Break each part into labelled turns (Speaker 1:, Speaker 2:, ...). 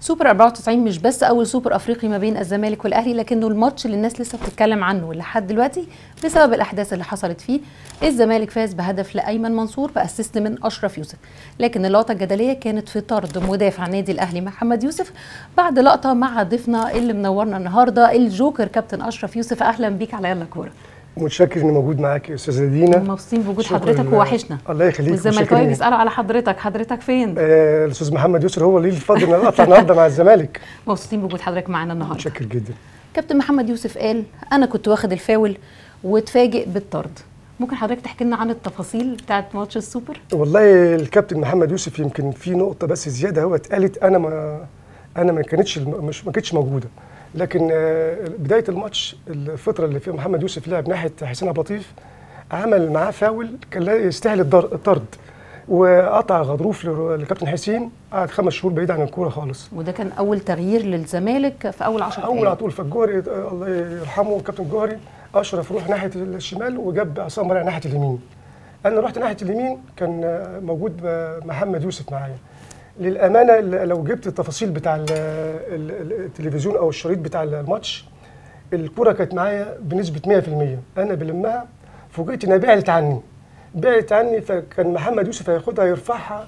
Speaker 1: سوبر 94 مش بس اول سوبر افريقي ما بين الزمالك والاهلي لكنه الماتش اللي الناس لسه بتتكلم عنه لحد دلوقتي بسبب الاحداث اللي حصلت فيه الزمالك فاز بهدف لايمن منصور باسيست من اشرف يوسف لكن اللقطه الجدليه كانت في طرد مدافع نادي الاهلي محمد يوسف بعد لقطه مع ضيفنا اللي منورنا النهارده الجوكر كابتن اشرف يوسف اهلا بيك على يلا كوره
Speaker 2: متشكر اني موجود معاك يا استاذه دينا
Speaker 1: مبسوطين بوجود
Speaker 2: شكراً
Speaker 1: حضرتك
Speaker 2: لله.
Speaker 1: ووحشنا
Speaker 2: الله يخليك
Speaker 1: والزملكاويه
Speaker 2: متشكرين.
Speaker 1: بيسالوا على حضرتك حضرتك فين
Speaker 2: آه، الاستاذ محمد يسر هو اللي ليه الفضل ان انا اطلع النهارده مع الزمالك
Speaker 1: مبسوطين بوجود حضرتك معانا النهارده
Speaker 2: متشكر جدا
Speaker 1: كابتن محمد يوسف قال انا كنت واخد الفاول واتفاجئ بالطرد ممكن حضرتك تحكي لنا عن التفاصيل بتاعت ماتش السوبر
Speaker 2: والله الكابتن محمد يوسف يمكن في نقطه بس زياده هو اتقالت انا ما انا ما كانتش الم- مش ما كانتش موجوده لكن آه، بدايه الماتش الفتره اللي فيها محمد يوسف لعب ناحيه حسين عبد اللطيف عمل معاه فاول كان لا يستاهل الضر- الطرد وقطع غضروف لر- لكابتن حسين قعد خمس شهور بعيد عن الكوره خالص
Speaker 1: وده كان اول تغيير للزمالك في اول 10
Speaker 2: اول على
Speaker 1: دقائق
Speaker 2: طول فالجوهري آه، الله يرحمه كابتن جوهري اشرف روح ناحيه الشمال وجاب عصام مرعي ناحيه اليمين انا رحت ناحيه اليمين كان آه، موجود آه، محمد يوسف معايا للامانه ل- لو جبت التفاصيل بتاع ال- ال- التلفزيون او الشريط بتاع الماتش الكره كانت معايا بنسبه 100% انا بلمها فوجئت انها بعدت عني بعدت عني فكان محمد يوسف هياخدها يرفعها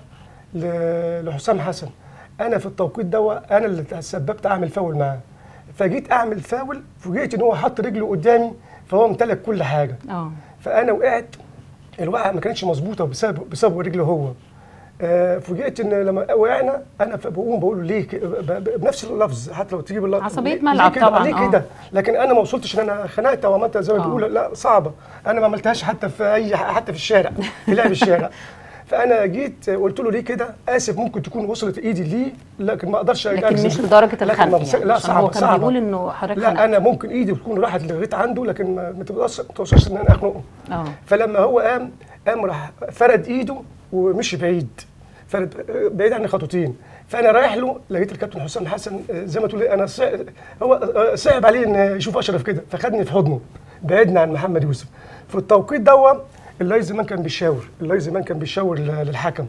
Speaker 2: ل- لحسام حسن انا في التوقيت ده انا اللي تسببت اعمل فاول معاه فجيت اعمل فاول فوجئت ان هو حط رجله قدامي فهو امتلك كل حاجه
Speaker 1: اه
Speaker 2: فانا وقعت الوقعه ما كانتش مظبوطه بسبب بسبب رجله هو آه، فوجئت ان لما وقعنا انا ف- بقوم بقول له ليه ك- ب- ب- بنفس اللفظ حتى لو تجيب اللفظ
Speaker 1: عصبية
Speaker 2: ليه-
Speaker 1: ملعب
Speaker 2: ليه كده؟
Speaker 1: طبعاً،
Speaker 2: ليه
Speaker 1: آه.
Speaker 2: كده لكن انا ما وصلتش ان انا خنقت او عملت زي ما
Speaker 1: آه.
Speaker 2: بيقولوا لا صعبه انا ما عملتهاش حتى في اي حتى في الشارع في لعب الشارع فانا جيت قلت له ليه كده اسف ممكن تكون وصلت ايدي ليه لكن ما اقدرش
Speaker 1: لكن
Speaker 2: أجزم.
Speaker 1: مش لدرجه
Speaker 2: لكن
Speaker 1: الخنق
Speaker 2: ما بس-
Speaker 1: يعني
Speaker 2: لا
Speaker 1: عشان
Speaker 2: صعبه
Speaker 1: هو كان
Speaker 2: صعبه
Speaker 1: بيقول انه حضرتك
Speaker 2: لا
Speaker 1: خنقت.
Speaker 2: انا ممكن ايدي تكون راحت لغايه عنده لكن ما ما توصلش ما توصلش ان انا اخنقه
Speaker 1: اه
Speaker 2: فلما هو قام قام راح فرد ايده ومشي بعيد فرد بعيد عني خطوتين فانا رايح له لقيت الكابتن حسام حسن آه، زي ما تقول انا صع- هو آه، صعب عليه ان يشوف اشرف كده فخدني في حضنه بعدنا عن محمد يوسف في التوقيت ده اللاي زمان كان بيشاور اللاي زمان كان بيشاور ل- للحكم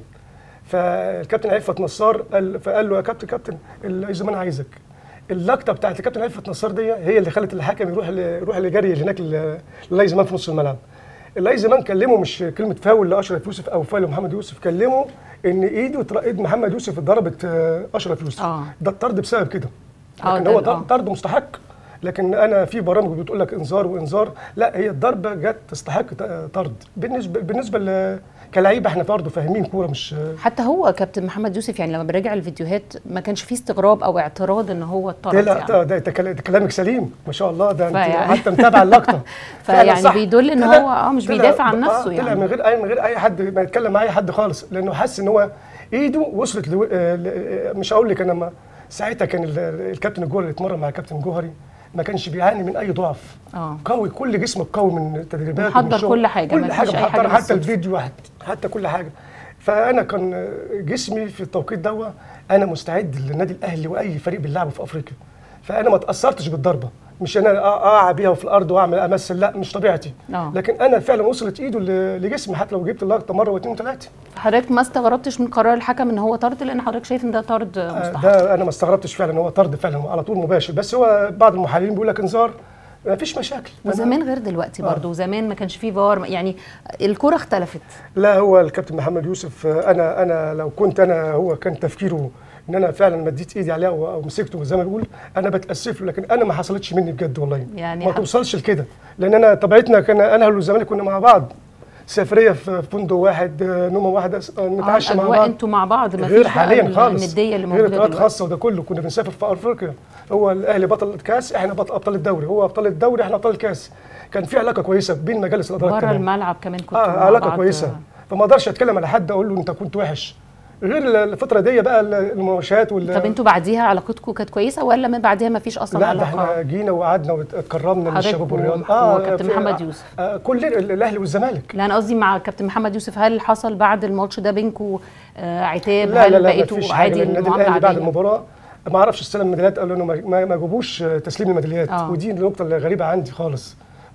Speaker 2: فالكابتن عفت نصار قال فقال له يا كابتن كابتن اللاي زمان عايزك اللقطه بتاعت الكابتن عفت نصار دي هي اللي خلت الحكم يروح ل- يروح لجري هناك ل- للاي زمان في نص الملعب اللاي زمان كلمه مش كلمه فاول لاشرف يوسف او فاول لمحمد يوسف كلمه ان ايده اتر- ايد محمد يوسف اتضربت آه، اشرف يوسف
Speaker 1: آه.
Speaker 2: ده الطرد بسبب كده
Speaker 1: آه،
Speaker 2: لكن
Speaker 1: ده
Speaker 2: هو
Speaker 1: ال- آه.
Speaker 2: طرد طرد مستحق لكن انا في برامج بتقول لك انذار وانذار لا هي الضربه جت تستحق ت- طرد بالنسبه بالنسبه ل- كلعيبه احنا برضه فاهمين كوره مش
Speaker 1: حتى هو كابتن محمد يوسف يعني لما براجع الفيديوهات ما كانش فيه استغراب او اعتراض ان هو اتطرد
Speaker 2: لا
Speaker 1: يعني
Speaker 2: ده, ده, ده كلا- ده كلامك سليم ما شاء الله ده انت
Speaker 1: فيعني-
Speaker 2: حتى متابع اللقطه
Speaker 1: فيعني
Speaker 2: فعلا صح.
Speaker 1: بيدل إن
Speaker 2: طلع-
Speaker 1: هو آه مش
Speaker 2: طلع-
Speaker 1: بيدافع عن
Speaker 2: آه،
Speaker 1: نفسه
Speaker 2: طلع
Speaker 1: يعني.
Speaker 2: من غير اي من غير اي حد ما يتكلم مع اي حد خالص لانه حس ان هو ايده وصلت لو... آه، ل- آه، مش هقول لك انا ما ساعتها كان ال- الكابتن الجوهري اللي اتمرن مع الكابتن جوهري ما كانش بيعاني من اي ضعف
Speaker 1: اه
Speaker 2: قوي كل جسمك قوي من التدريبات
Speaker 1: محضر
Speaker 2: ومن الشغل.
Speaker 1: كل حاجة، ما
Speaker 2: كل
Speaker 1: فيش
Speaker 2: حاجه
Speaker 1: أي حاجة
Speaker 2: محضر حتى
Speaker 1: بالصدفة.
Speaker 2: الفيديو حتى, حتى كل حاجه فانا كان جسمي في التوقيت ده انا مستعد للنادي الاهلي واي فريق بيلعبه في افريقيا فانا ما تاثرتش بالضربه مش انا اقع بيها في الارض واعمل امثل لا مش طبيعتي
Speaker 1: آه.
Speaker 2: لكن انا فعلا وصلت ايده ل- لجسمي حتى لو جبت اللقطه مره واثنين وثلاثه
Speaker 1: حضرتك ما استغربتش من قرار الحكم ان هو طرد لان حضرتك شايف ان ده طرد مستحق
Speaker 2: ده انا ما استغربتش فعلا هو طرد فعلا هو على طول مباشر بس هو بعض المحللين بيقول لك انذار ما فيش مشاكل
Speaker 1: وزمان غير دلوقتي برضه زمان ما كانش فيه فار يعني الكرة اختلفت
Speaker 2: لا هو الكابتن محمد يوسف آه، انا انا لو كنت انا هو كان تفكيره ان انا فعلا مديت ايدي عليه او أو مسكته زي ما بيقول انا بتاسف له لكن انا ما حصلتش مني بجد والله
Speaker 1: يعني
Speaker 2: ما
Speaker 1: حب-
Speaker 2: توصلش لكده لان انا طبيعتنا كان انا والزمالك كنا مع بعض سفريه في فندق واحد آه، نومه واحده آه، نتعشى مع
Speaker 1: الاجواء
Speaker 2: بعض
Speaker 1: انتوا مع بعض ما
Speaker 2: غير
Speaker 1: فيش
Speaker 2: حاليا خالص
Speaker 1: النديه اللي
Speaker 2: غير
Speaker 1: موجوده
Speaker 2: اطارات
Speaker 1: دلوقتي
Speaker 2: خاصه وده كله كنا بنسافر في افريقيا هو الاهلي بطل الكاس احنا بطل ابطال الدوري هو ابطال الدوري احنا ابطال الكاس كان في علاقه كويسه بين مجالس الادارات
Speaker 1: بره
Speaker 2: كمان.
Speaker 1: الملعب كمان كنتوا
Speaker 2: اه
Speaker 1: مع
Speaker 2: علاقه
Speaker 1: بعض.
Speaker 2: كويسه فما اقدرش اتكلم على حد اقول له انت كنت وحش غير الفتره دي بقى المناوشات وال
Speaker 1: طب انتوا بعديها علاقتكم كانت كويسه ولا من بعديها ما فيش اصلا
Speaker 2: لا ده
Speaker 1: علاقه
Speaker 2: احنا جينا وقعدنا واتكرمنا من
Speaker 1: حضرتك
Speaker 2: الشباب
Speaker 1: و-
Speaker 2: والرياضه
Speaker 1: وكابتن
Speaker 2: في-
Speaker 1: محمد يوسف.
Speaker 2: آه كل الاهلي والزمالك
Speaker 1: لا انا قصدي مع كابتن محمد يوسف هل حصل بعد الماتش ده بينكم آه عتاب
Speaker 2: لا
Speaker 1: هل
Speaker 2: لا لا
Speaker 1: بقيتوا
Speaker 2: مفيش حاجه
Speaker 1: عادي
Speaker 2: لأن النادي
Speaker 1: المعامله
Speaker 2: الاهلي بعد
Speaker 1: عاديه
Speaker 2: المباراه ما اعرفش استلم الميداليات قالوا انه ما, ما ما جابوش تسليم الميداليات
Speaker 1: آه.
Speaker 2: ودي النقطه اللي غريبه عندي خالص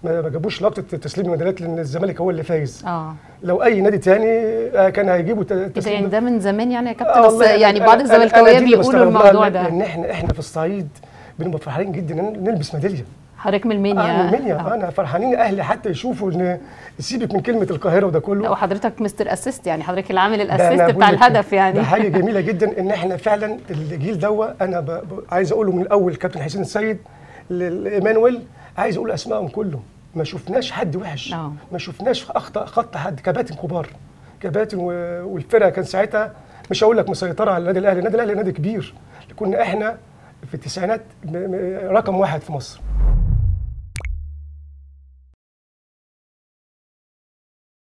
Speaker 2: ما ما جابوش لقطه تسليم الميداليات لان الزمالك هو اللي فايز
Speaker 1: اه
Speaker 2: لو اي نادي تاني آه، كان هيجيبوا ت-
Speaker 1: إيه ده
Speaker 2: تسليم
Speaker 1: يعني ده من زمان يعني يا
Speaker 2: آه
Speaker 1: كابتن بس
Speaker 2: والله
Speaker 1: يعني
Speaker 2: أنا-
Speaker 1: بعض
Speaker 2: أنا-
Speaker 1: الزملكاويه
Speaker 2: أنا دي اللي
Speaker 1: بيقولوا
Speaker 2: بستغرب لها
Speaker 1: الموضوع
Speaker 2: إن-
Speaker 1: ده
Speaker 2: ان احنا احنا في الصعيد بنبقى فرحانين جدا إن نلبس ميداليه
Speaker 1: حضرتك من المنيا
Speaker 2: اه من المنيا
Speaker 1: آه.
Speaker 2: انا فرحانين اهلي حتى يشوفوا ان سيبك من كلمه القاهره وده كله
Speaker 1: لا وحضرتك مستر اسيست يعني حضرتك اللي عامل
Speaker 2: ده أنا
Speaker 1: الاسيست
Speaker 2: بقول
Speaker 1: بتاع
Speaker 2: لك
Speaker 1: الهدف يعني
Speaker 2: ده حاجه جميله جدا ان احنا فعلا الجيل دوا انا ب... ب... عايز اقوله من الاول كابتن حسين السيد لايمانويل عايز اقول اسمائهم كلهم ما شفناش حد وحش
Speaker 1: آه.
Speaker 2: ما شفناش اخطا خط حد كباتن كبار كباتن و... والفرقه كان ساعتها مش هقول لك مسيطره على النادي الاهلي النادي الاهلي نادي كبير كنا احنا في التسعينات م- م- رقم واحد في مصر